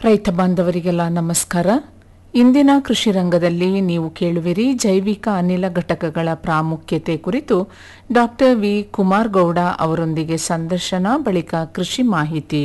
ರೈತ ಬಾಂಧವರಿಗೆಲ್ಲ ನಮಸ್ಕಾರ ಇಂದಿನ ಕೃಷಿ ರಂಗದಲ್ಲಿ ನೀವು ಕೇಳುವಿರಿ ಜೈವಿಕ ಅನಿಲ ಘಟಕಗಳ ಪ್ರಾಮುಖ್ಯತೆ ಕುರಿತು ಡಾಕ್ಟರ್ ವಿ ಕುಮಾರ್ ಗೌಡ ಅವರೊಂದಿಗೆ ಸಂದರ್ಶನ ಬಳಿಕ ಕೃಷಿ ಮಾಹಿತಿ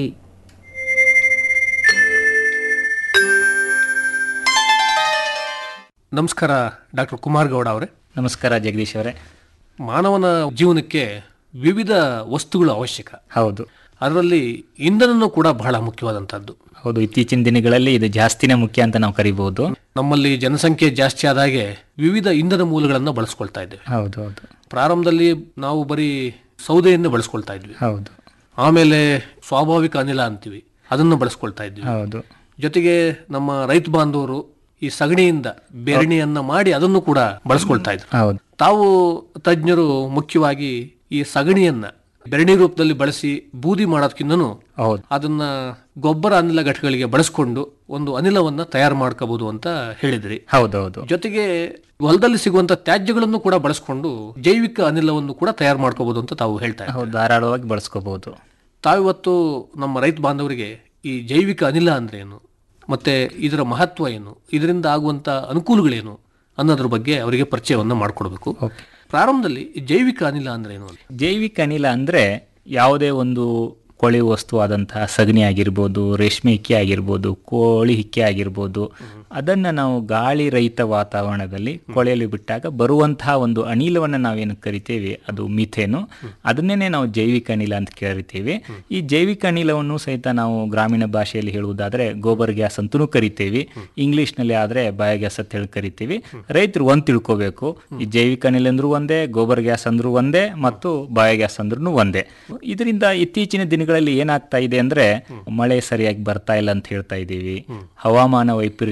ನಮಸ್ಕಾರ ಡಾಕ್ಟರ್ ಕುಮಾರ್ ಗೌಡ ಅವರೇ ನಮಸ್ಕಾರ ಜಗದೀಶ್ ಅವರೇ ಮಾನವನ ಜೀವನಕ್ಕೆ ವಿವಿಧ ವಸ್ತುಗಳು ಅವಶ್ಯಕ ಹೌದು ಅದರಲ್ಲಿ ಇಂಧನನೂ ಕೂಡ ಬಹಳ ಮುಖ್ಯವಾದಂಥದ್ದು ಹೌದು ಇತ್ತೀಚಿನ ದಿನಗಳಲ್ಲಿ ಇದು ಜಾಸ್ತಿನೇ ಮುಖ್ಯ ಅಂತ ನಾವು ಕರಿಬಹುದು ನಮ್ಮಲ್ಲಿ ಜನಸಂಖ್ಯೆ ಜಾಸ್ತಿ ಆದಾಗೆ ವಿವಿಧ ಇಂಧನ ಮೂಲಗಳನ್ನು ಬಳಸ್ಕೊಳ್ತಾ ಇದ್ದೇವೆ ಹೌದು ಹೌದು ಪ್ರಾರಂಭದಲ್ಲಿ ನಾವು ಬರೀ ಸೌದೆಯನ್ನು ಬಳಸ್ಕೊಳ್ತಾ ಇದ್ವಿ ಹೌದು ಆಮೇಲೆ ಸ್ವಾಭಾವಿಕ ಅನಿಲ ಅಂತೀವಿ ಅದನ್ನು ಬಳಸ್ಕೊಳ್ತಾ ಇದ್ವಿ ಹೌದು ಜೊತೆಗೆ ನಮ್ಮ ರೈತ ಬಾಂಧವರು ಈ ಸಗಣಿಯಿಂದ ಬೆರಣಿಯನ್ನ ಮಾಡಿ ಅದನ್ನು ಕೂಡ ಬಳಸ್ಕೊಳ್ತಾ ಇದ್ರು ಹೌದು ತಾವು ತಜ್ಞರು ಮುಖ್ಯವಾಗಿ ಈ ಸಗಣಿಯನ್ನ ಬೆರಣಿ ರೂಪದಲ್ಲಿ ಬಳಸಿ ಬೂದಿ ಮಾಡೋದಕ್ಕಿಂತನೂ ಹೌದು ಅದನ್ನ ಗೊಬ್ಬರ ಅನಿಲ ಘಟಕಗಳಿಗೆ ಬಳಸ್ಕೊಂಡು ಒಂದು ಅನಿಲವನ್ನ ತಯಾರು ಮಾಡ್ಕೋಬಹುದು ಅಂತ ಹೇಳಿದ್ರಿ ಹೌದು ಹೌದು ಜೊತೆಗೆ ಹೊಲದಲ್ಲಿ ಸಿಗುವಂತ ತ್ಯಾಜ್ಯಗಳನ್ನು ಕೂಡ ಬಳಸ್ಕೊಂಡು ಜೈವಿಕ ಅನಿಲವನ್ನು ಕೂಡ ತಯಾರು ಮಾಡ್ಕೋಬಹುದು ಅಂತ ತಾವು ಹೇಳ್ತಾ ಇದ್ದಾರೆ ಹೌದು ಧಾರಾಳವಾಗಿ ಬಳಸ್ಕೋಬಹುದು ತಾವಿವತ್ತು ನಮ್ಮ ರೈತ ಬಾಂಧವರಿಗೆ ಈ ಜೈವಿಕ ಅನಿಲ ಅಂದ್ರೆ ಏನು ಮತ್ತೆ ಇದರ ಮಹತ್ವ ಏನು ಇದರಿಂದ ಆಗುವಂತ ಅನುಕೂಲಗಳೇನು ಅನ್ನೋದ್ರ ಬಗ್ಗೆ ಅವರಿಗೆ ಪರಿಚಯವನ್ನ ಮಾಡಿಕೊಡ್ಬೇಕು ಓಕೆ ಪ್ರಾರಂಭದಲ್ಲಿ ಈ ಜೈವಿಕ ಅನಿಲ ಅಂದ್ರೆ ಏನು ಅಂತ ಜೈವಿಕ ಅನಿಲ ಅಂದ್ರೆ ಯಾವುದೇ ಒಂದು ಕೊಳೆಯುವ ವಸ್ತು ಆದಂತಹ ಸಗಣಿ ಆಗಿರ್ಬೋದು ರೇಷ್ಮೆ ಹಿಕ್ಕೆ ಆಗಿರ್ಬೋದು ಕೋಳಿ ಹಿಕ್ಕೆ ಆಗಿರ್ಬೋದು ಅದನ್ನ ನಾವು ಗಾಳಿ ರಹಿತ ವಾತಾವರಣದಲ್ಲಿ ಕೊಳೆಯಲು ಬಿಟ್ಟಾಗ ಬರುವಂತಹ ಒಂದು ಅನಿಲವನ್ನು ನಾವೇನು ಕರಿತೇವೆ ಅದು ಮಿಥೇನು ಅದನ್ನೇ ನಾವು ಜೈವಿಕ ಅನಿಲ ಅಂತ ಕರಿತೇವೆ ಈ ಜೈವಿಕ ಅನಿಲವನ್ನು ಸಹಿತ ನಾವು ಗ್ರಾಮೀಣ ಭಾಷೆಯಲ್ಲಿ ಹೇಳುವುದಾದ್ರೆ ಗೋಬರ್ ಗ್ಯಾಸ್ ಅಂತಲೂ ಕರಿತೇವೆ ಇಂಗ್ಲಿಷ್ನಲ್ಲಿ ಆದ್ರೆ ಬಯೋಗ್ಯಾಸ್ ಅಂತ ಹೇಳಿ ಕರಿತೀವಿ ರೈತರು ಒಂದ್ ತಿಳ್ಕೋಬೇಕು ಈ ಜೈವಿಕ ಅನಿಲ ಅಂದ್ರೂ ಒಂದೇ ಗೋಬರ್ ಗ್ಯಾಸ್ ಅಂದ್ರೂ ಒಂದೇ ಮತ್ತು ಬಯೋಗ್ಯಾಸ್ ಅಂದ್ರೂ ಒಂದೇ ಇದರಿಂದ ಇತ್ತೀಚಿನ ದಿನಗಳಲ್ಲಿ ಏನಾಗ್ತಾ ಇದೆ ಅಂದ್ರೆ ಮಳೆ ಸರಿಯಾಗಿ ಬರ್ತಾ ಇಲ್ಲ ಅಂತ ಹೇಳ್ತಾ ಇದ್ದೀವಿ ಹವಾಮಾನ ವೈಪರೀತ್ಯ